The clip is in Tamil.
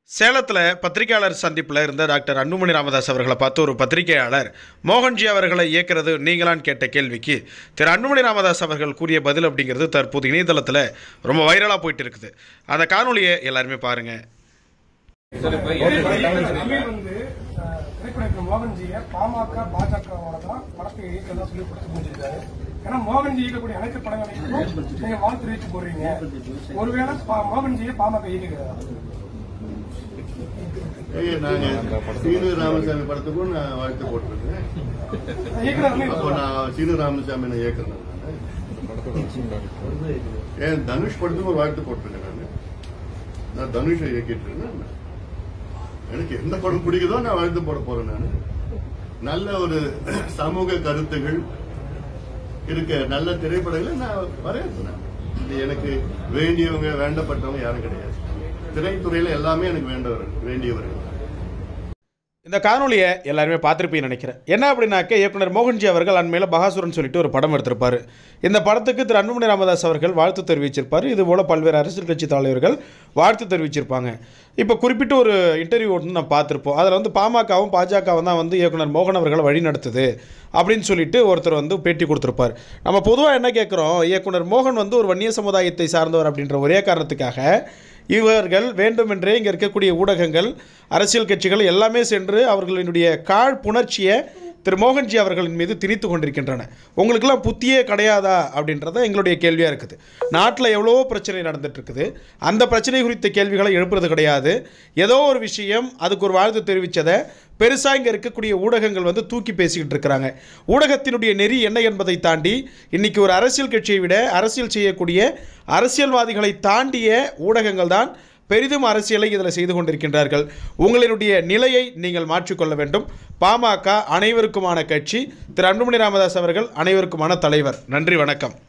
சேலத்தில் பத்திரிகையாளர் சந்திப்பில் இருந்த டாக்டர் அன்புமணி ராமதாஸ் அவர்களை பார்த்து ஒரு பத்திரிகையாளர் மோகன்ஜி அவர்களை இயக்கிறது நீங்களான்னு கேட்ட கேள்விக்கு திரு அன்புமணி ராமதாஸ் அவர்கள் கூறிய பதில் அப்படிங்கிறது தற்போது இணையதளத்தில் ரொம்ப வைரலாக போயிட்டு இருக்குது அந்த காணொலியை எல்லாருமே பாருங்கள் தமிழ் வந்து அஹ், திரைப்படத்தில் மோகன்ஜியை பாமக பாஜகவோட தான் படத்தை இயக்கதான் சொல்லி கொடுத்து முடிஞ்சிருக்காரு ஏன்னா மோகன்ஜி இயக்கக்கூடிய அனைத்து படங்களையும் நீங்க வாழ்த்து தெரிவித்து போடுறீங்க ஒருவேளை பா- மோகன்ஜியை பாமக இயக்குகிறதா ஏய், நாங்க சீனு ராமசாமி படத்துக்கும் நான் வாழ்த்து போட்டிருக்கேன் இயக்குனர் அப்போ நான் சீனு ராமசாமி நான் இயக்குறேன் ஏன் தனுஷ் படத்துக்கும் ஒரு வாழ்த்து போட்டிருக்கேன் நான் நான் தனுஷை இயக்கிட்டு இருக்கேன் எனக்கு எந்த படம் பிடிக்குதோ நான் வாழ்த்து போட போறேன் நான் நல்ல ஒரு சமூக கருத்துகள் இருக்க நல்ல திரைப்படங்களை நான் வரையறேன் இது எனக்கு வேண்டியவங்க வேண்டப்பட்டவங்க யாரும் கிடையாது திரைத்துறையில எல்லாமே எனக்கு வேண்டவர் வேண்டியவர்கள் இந்த காணொலியை எல்லாருமே பார்த்துருப்பீங்கன்னு நினைக்கிறேன் என்ன அப்படின்னாக்க இயக்குனர் மோகன்ஜி அவர்கள் அண்மையில் பகாசுரன் சொல்லிட்டு ஒரு படம் எடுத்திருப்பார் இந்த படத்துக்கு திரு அன்புமணி ராமதாஸ் அவர்கள் வாழ்த்து தெரிவிச்சிருப்பார் இது போல் பல்வேறு அரசியல் கட்சி தலைவர்கள் வாழ்த்து தெரிவிச்சிருப்பாங்க இப்போ குறிப்பிட்ட ஒரு இன்டர்வியூ ஒன்று நம்ம பார்த்துருப்போம் அதில் வந்து பாமகவும் பாஜகவும் தான் வந்து இயக்குனர் மோகன் அவர்களை வழி நடத்துது அப்படின்னு சொல்லிட்டு ஒருத்தர் வந்து பேட்டி கொடுத்துருப்பார் நம்ம பொதுவாக என்ன கேட்குறோம் இயக்குனர் மோகன் வந்து ஒரு வன்னிய சமுதாயத்தை சார்ந்தவர் அப்படின்ற ஒரே காரணத்துக்காக இவர்கள் வேண்டுமென்றே இங்கே இருக்கக்கூடிய ஊடகங்கள் அரசியல் கட்சிகள் எல்லாமே சென்று அவர்களினுடைய காழ்ப்புணர்ச்சியை திரு மோகன்ஜி அவர்களின் மீது திணித்து கொண்டிருக்கின்றன உங்களுக்கெல்லாம் புத்தியே கிடையாதா அப்படின்றத எங்களுடைய கேள்வியாக இருக்குது நாட்டில் எவ்வளவோ பிரச்சனை நடந்துட்டு இருக்குது அந்த பிரச்சனை குறித்த கேள்விகளை எழுப்புறது கிடையாது ஏதோ ஒரு விஷயம் அதுக்கு ஒரு வாழ்த்து தெரிவித்ததை பெருசாக இங்கே இருக்கக்கூடிய ஊடகங்கள் வந்து தூக்கி பேசிக்கிட்டு இருக்கிறாங்க ஊடகத்தினுடைய நெறி என்ன என்பதை தாண்டி இன்னைக்கு ஒரு அரசியல் கட்சியை விட அரசியல் செய்யக்கூடிய அரசியல்வாதிகளை தாண்டிய ஊடகங்கள் தான் பெரிதும் அரசியலை இதில் செய்து கொண்டிருக்கின்றார்கள் உங்களினுடைய நிலையை நீங்கள் மாற்றிக்கொள்ள வேண்டும் பாமக அனைவருக்குமான கட்சி திரு அன்புமணி ராமதாஸ் அவர்கள் அனைவருக்குமான தலைவர் நன்றி வணக்கம்